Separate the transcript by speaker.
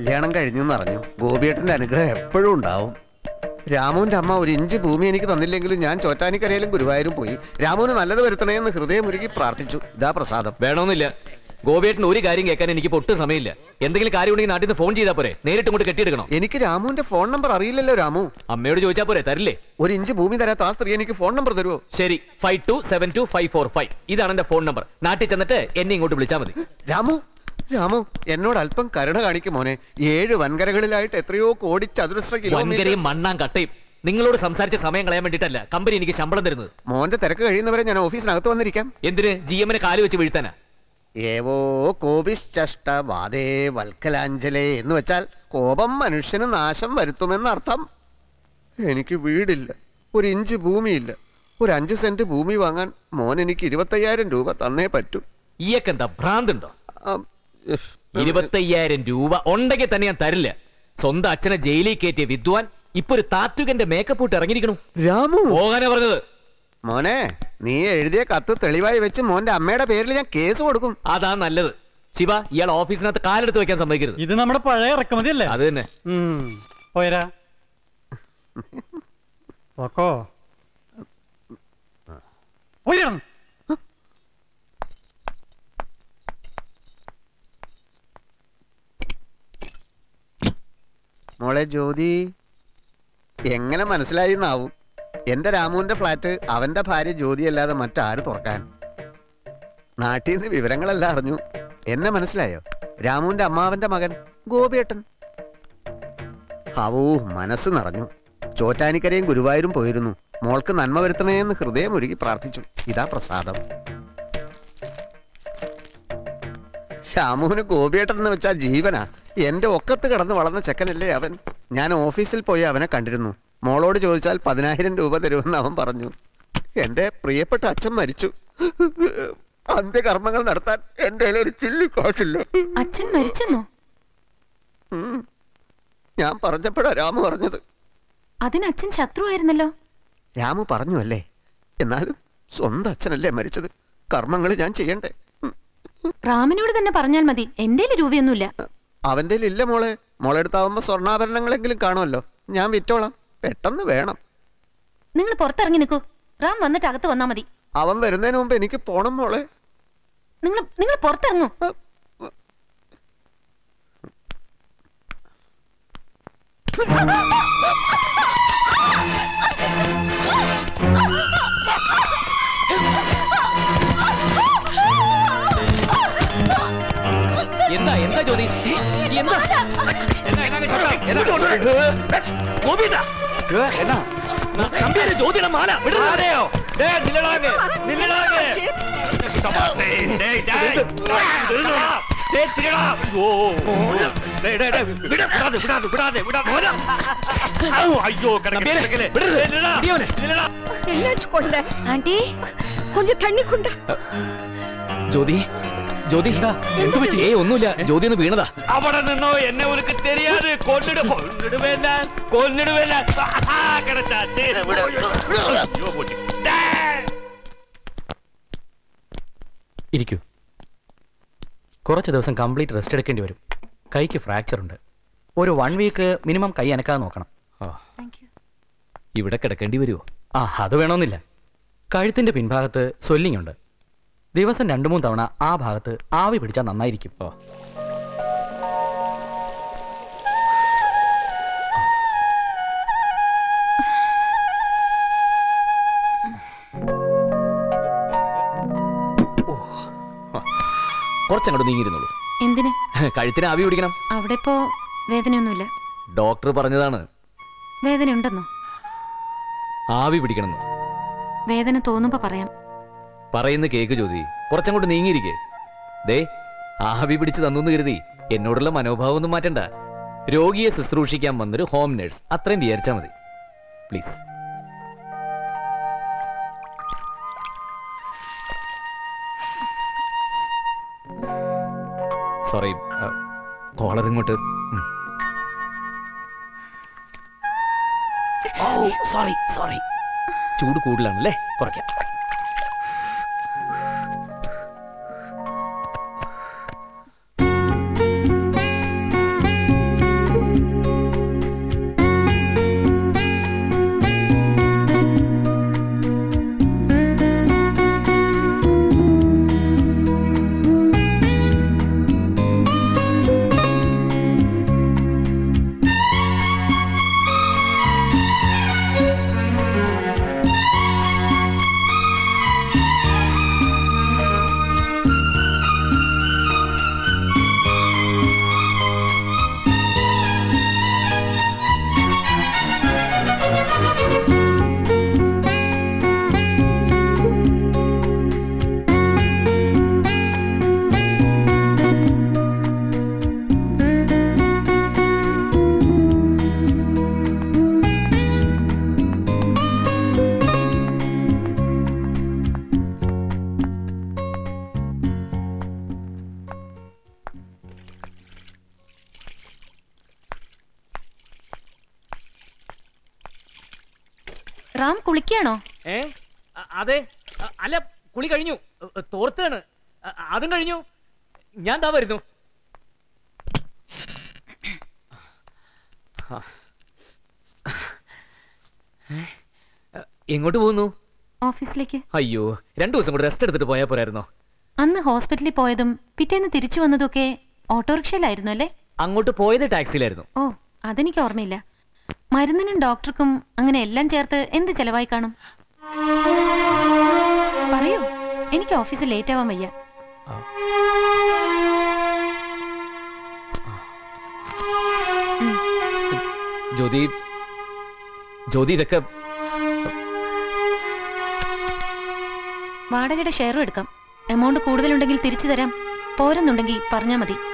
Speaker 1: കല്യാണം കഴിഞ്ഞു എന്നറിഞ്ഞു ഗോപിയേട്ടന്റെ അനുഗ്രഹം എപ്പോഴും ഉണ്ടാവും രാമുവിന്റെ അമ്മ ഒരു ഇഞ്ച് ഭൂമി എനിക്ക് തന്നില്ലെങ്കിലും ഞാൻ ചോറ്റാനിക്കരയിലും ഗുരുവായൂരും പോയി രാമുവിന് നല്ലത് വരുത്തണേ എന്ന് ഹൃദയമുരുകി പ്രാർത്ഥിച്ചു ഇതാ പ്രസാദം
Speaker 2: വേണമെന്നില്ല ഗോപിയേട്ടൻ ഒരു കാര്യം കേൾക്കാൻ എനിക്ക് ഒട്ടും സമയമില്ല എന്തെങ്കിലും കാര്യം ഉണ്ടെങ്കിൽ നാട്ടിൽ നിന്ന് ഫോൺ ചെയ്താൽ പോരെ നേരിട്ട് ഇങ്ങോട്ട് കെട്ടിയെടുക്കണം
Speaker 1: എനിക്ക് രാമുവിന്റെ ഫോൺ നമ്പർ അറിയില്ലല്ലോ രാമു
Speaker 2: അമ്മയോട് ചോദിച്ചാൽ പോരെ തരില്ലേ
Speaker 1: ഒരു ഇഞ്ച് ഭൂമി തരാത്ത ആ സ്ത്രീ എനിക്ക് ഫോൺ നമ്പർ തരുമോ
Speaker 2: ശരി five two seven two five four five ഇതാണ് എന്റെ ഫോൺ നമ്പർ നാട്ടിൽ ചെന്നിട്ട് എന്നെ ഇങ്ങോട്ട് വിളിച്ചാൽ മതി
Speaker 1: രാമു രാമു എന്നോട് അല്പം കരുണ കാണിക്കും മോനെ ഏഴ് വൻകരകളിലായിട്ട് എത്രയോ കോടി ചതുരശ്ര കിലോമീറ്റർ
Speaker 2: വൻകരയും മണ്ണാം കട്ടയും നിങ്ങളോട് സംസാരിച്ച സമയം കളയാൻ വേണ്ടിയിട്ടല്ല കമ്പനി എനിക്ക് ശമ്പളം തരുന്നത്
Speaker 1: മോന്റെ തിരക്ക് കഴിയുന്നവരെ ഞാൻ ഓഫീസിനകത്ത് വന്നിരിക്കാം
Speaker 2: എന്തിന് ജി എമ്മിനെ കാല് വെച്ച് വീഴ്ത്താനാ
Speaker 1: ഏവോ കോപിശ്ചഷ്ട വാദേ വൽക്കലാഞ്ജലേ എന്ന് വെച്ചാൽ കോപം മനുഷ്യന് നാശം വരുത്തുമെന്നർത്ഥം എനിക്ക് വീടില്ല ഒരു ഇഞ്ച് ഭൂമിയില്ല ഒരു അഞ്ച് സെന്റ് ഭൂമി വാങ്ങാൻ മോൻ എനിക്ക് ഇരുപത്തയ്യായിരം രൂപ തന്നേ പറ്റൂ
Speaker 2: ഈയൊക്കെന്താ ഭ്രാന്തുണ്ടോ
Speaker 1: ആ, ഇഫ്,
Speaker 2: ഇരുപത്തയ്യായിരം രൂപ ഉണ്ടെങ്കിൽ തന്നെ ഞാൻ തരില്ല സ്വന്തം അച്ഛനെ ജയിലിൽ കയറ്റിയ വിദ്വാൻ ഇപ്പൊ ഒരു താത്വികന്റെ മേക്കപ്പ് ഇട്ട് ഇറങ്ങിയിരിക്കണു
Speaker 1: രാമു
Speaker 2: പോകാനാ പറഞ്ഞത്
Speaker 1: മോനെ നീ എഴുതിയ കത്ത് തെളിവായി വെച്ച് മോന്റെ അമ്മയുടെ പേരിൽ ഞാൻ കേസ് കൊടുക്കും
Speaker 2: അതാ നല്ലത് ശിവ ഇയാൾ ഓഫീസിനകത്ത് കാലെടുത്ത് വെക്കാൻ സമ്മതിക്കരുത്
Speaker 3: ഇത് നമ്മുടെ പഴയ ഇറക്കുമതി അല്ലേ
Speaker 2: അത് തന്നെ
Speaker 3: ഉം. പോയരാ പോക്കോ പോയിരം
Speaker 1: മോളെ ജ്യോതി എങ്ങനെ മനസ്സിലായി എന്നാവും എന്റെ രാമുവിന്റെ ഫ്ലാറ്റ് അവന്റെ ഭാര്യ ജ്യോതി അല്ലാതെ മറ്റാര് തുറക്കാൻ നാട്ടിൽ നിന്ന് വിവരങ്ങളെല്ലാം അറിഞ്ഞു എന്നെ മനസ്സിലായോ രാമുവിന്റെ അമ്മാവന്റെ മകൻ ഗോപിയേട്ടൻ ഹാവൂ മനസ്സ് നിറഞ്ഞു ചോറ്റാനിക്കരയും ഗുരുവായൂരും പോയിരുന്നു മോൾക്ക് നന്മ വരുത്തണേന്ന് ഹൃദയം ഒരുക്കി പ്രാർത്ഥിച്ചു ഇതാ പ്രസാദം ശ്യാമുവിന് ഗോപിയേട്ടൻ എന്ന് വെച്ചാൽ ജീവനാ എന്റെ ഒക്കത്ത് കിടന്ന് വളർന്ന ചെക്കനല്ലേ അവൻ ഞാൻ ഓഫീസിൽ പോയി അവനെ കണ്ടിരുന്നു മോളോട് ചോദിച്ചാൽ പതിനായിരം രൂപ തരുമെന്ന് അവൻ പറഞ്ഞു എന്റെ പ്രിയപ്പെട്ട അച്ഛൻ മരിച്ചു അന്ത്യകർമ്മങ്ങൾ നടത്താൻ എന്റെ കയ്യിൽ ഒരു ചില്ലി കാശില്ല
Speaker 4: അച്ഛൻ മരിച്ചെന്നോ
Speaker 1: ഉം. ഞാൻ പറഞ്ഞപ്പോഴാ രാമു പറഞ്ഞത്
Speaker 4: അതിന് അച്ഛൻ ശത്രുവായിരുന്നല്ലോ
Speaker 1: രാമു പറഞ്ഞു അല്ലേ എന്നാലും സ്വന്തം അച്ഛനല്ലേ മരിച്ചത് കർമ്മങ്ങൾ ഞാൻ ചെയ്യണ്ടേ ഉം.
Speaker 4: റാമിനോട് തന്നെ പറഞ്ഞാൽ മതി എന്റെ രൂപയൊന്നുമില്ല
Speaker 1: അവന്റെ ഇല്ല മോളെ മോളെടുത്താവുമ്പോ സ്വർണ്ണാഭരണങ്ങളെങ്കിലും കാണുമല്ലോ ഞാൻ വിറ്റോളാം പെട്ടെന്ന് വേണം
Speaker 4: നിങ്ങൾ പുറത്തിറങ്ങി നിൽക്കൂ റാം വന്നിട്ട് അകത്ത് വന്നാ മതി
Speaker 1: അവൻ വരുന്നതിന് മുമ്പ് എനിക്ക് പോണം മോളെ
Speaker 4: നിങ്ങൾ നിങ്ങൾ പുറത്തിറങ്ങൂ
Speaker 2: എന്താ എന്താ ജോലി എന്താ എന്നാ, എന്നാ, എന്നാ? ഗോപിയേട്ടാ. ന- നമ്പ്യാരെ ജ്യോതിയുടെ മാല വിടരുത്.
Speaker 5: ஐயோ
Speaker 2: நம்பியாரே, விடுறது. இடியவனே.
Speaker 6: என்னாச்சு கொண்ட ஆண்டி கொஞ்சம் தண்ணி கொண்ட
Speaker 2: ജ്യോതി ജ്യോതി എന്ത് പറ്റി ഏ ഒന്നുമില്ല ജ്യോതി ഒന്ന് വീണതാ
Speaker 5: അവിടെ നിന്നോ എന്നെ ഉനക്ക് தெரியாது കൊന്നിട കൊന്നിടുവേല കൊന്നിടുവേല കിടച്ചാ
Speaker 7: ഇരിക്കൂ കുറച്ച് ദിവസം കംപ്ലീറ്റ് റെസ്റ്റ് എടുക്കേണ്ടി വരും കൈക്ക് ഫ്രാക്ചർ ഉണ്ട് ഒരു വൺ വീക്ക് മിനിമം കൈ അനക്കാതെ നോക്കണം
Speaker 2: ഇവിടെ കിടക്കേണ്ടി വരുമോ
Speaker 7: ആ അത് വേണമെന്നില്ല കഴുത്തിന്റെ പിൻഭാഗത്ത് സ്വെല്ലിംഗ് ഉണ്ട് ദിവസം രണ്ടു മൂന്ന് തവണ ആ ഭാഗത്ത് ആവി പിടിച്ചാൽ നന്നായിരിക്കും
Speaker 2: കുറച്ചങ്ങോട്ട് നീങ്ങിയിരുന്നുള്ളൂ
Speaker 4: എന്തിന്
Speaker 2: കഴുത്തിന് ആവി പിടിക്കണം
Speaker 4: അവിടെ ഇപ്പോ വേദനയൊന്നുമില്ല
Speaker 2: ഡോക്ടർ പറഞ്ഞതാണ്
Speaker 4: വേദന ഉണ്ടെന്നോ
Speaker 2: ആവി പിടിക്കണം
Speaker 4: വേദന തോന്നുമ്പോ പറയാം
Speaker 2: പറയുന്ന കേക്ക് ജ്യോതി കുറച്ചങ്ങോട്ട് നീങ്ങിയിരിക്കേ ദേ ആവി പിടിച്ച് തന്നു കരുതി എന്നോടുള്ള മനോഭാവം ഒന്നും മാറ്റണ്ട രോഗിയെ ശുശ്രൂഷിക്കാൻ വന്നൊരു ഹോം നേഴ്സ് അത്രയും വിചാരിച്ചാൽ മതി പ്ലീസ് സോറി കോളർ ഇങ്ങോട്ട് ഉം. ഓ സോറി സോറി ചൂട് കൂടുതലാണല്ലേ കുറയ്ക്കാം
Speaker 4: റാം കുളിക്കാണോ
Speaker 2: ഏ അ- അതെ അ- അല്ല കുളി കഴിഞ്ഞു അ- തോർത്താണ് അ- അതും കഴിഞ്ഞു ഞാൻ ദാ വരുന്നു ഏ? അ, എങ്ങോട്ട് പോകുന്നു
Speaker 4: ഓഫീസിലേക്ക്
Speaker 2: അയ്യോ രണ്ടു ദിവസം കൂടെ റെസ്റ്റ് എടുത്തിട്ട് പോയാൽ പോരായിരുന്നോ
Speaker 4: അന്ന് ഹോസ്പിറ്റലിൽ പോയതും പിറ്റേന്ന് തിരിച്ചു വന്നതൊക്കെ ഓട്ടോറിക്ഷയിലായിരുന്നു അല്ലേ
Speaker 2: അങ്ങോട്ട് പോയത് ടാക്സിയിലായിരുന്നു
Speaker 4: ഓ അതെനിക്ക് ഓർമ്മയില്ല മരുന്നിനും ഡോക്ടർക്കും അങ്ങനെ എല്ലാം ചേർത്ത് എന്ത് ചെലവായി കാണും പറയൂ എനിക്ക് ഓഫീസിൽ ലേറ്റ് ആവാൻ വയ്യ
Speaker 2: ജ്യോതി ജ്യോതി ഇതൊക്കെ
Speaker 4: വാടകയുടെ ഷെയറും എടുക്കാം എമൗണ്ട് കൂടുതലുണ്ടെങ്കിൽ തിരിച്ചു തരാം പോരെന്നുണ്ടെങ്കിൽ പറഞ്ഞാൽ മതി